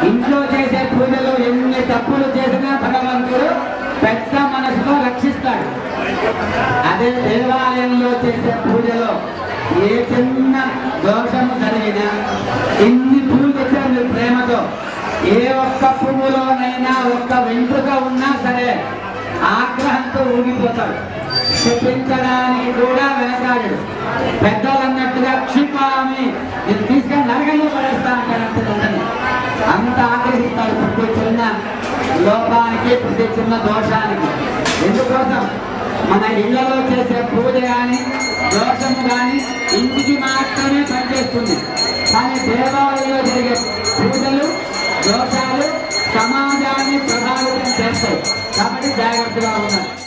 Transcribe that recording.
ఇంట్లో చేసే పూజలు ఎన్ని తప్పులు చేసినా భగవంతుడు పెద్ద మనసులో రక్షిస్తాడు అదే దేవాలయంలో చేసే పూజలో ఏ చిన్న దోషము జరిగినా ఎన్ని పూలు తెచ్చారు మీరు ప్రేమతో ఏ ఒక్క పువ్వులోనైనా ఒక్క వెంట్రుక ఉన్నా సరే ఆగ్రహంతో ఊగిపోతాడు చెప్పించడానికి కూడా వెనకాడు పెద్దలు అన్నట్టుగా క్షిపామి నేను తీసుకొని నరకంలో పడేస్తా అంటారు అంత ఆగ్రహిస్తాడు ప్రతి చిన్న లోపానికి ప్రతి చిన్న దోషానికి ఎందుకోసం మన ఇళ్లలో చేసే పూజ కానీ దోషము కానీ ఇంటికి మాత్రమే పనిచేస్తుంది కానీ దేవాలయంలో జరిగే పూజలు దోషాలు సమాజాన్ని ప్రభావితం చేస్తాయి కాబట్టి జాగ్రత్తగా ఉండాలి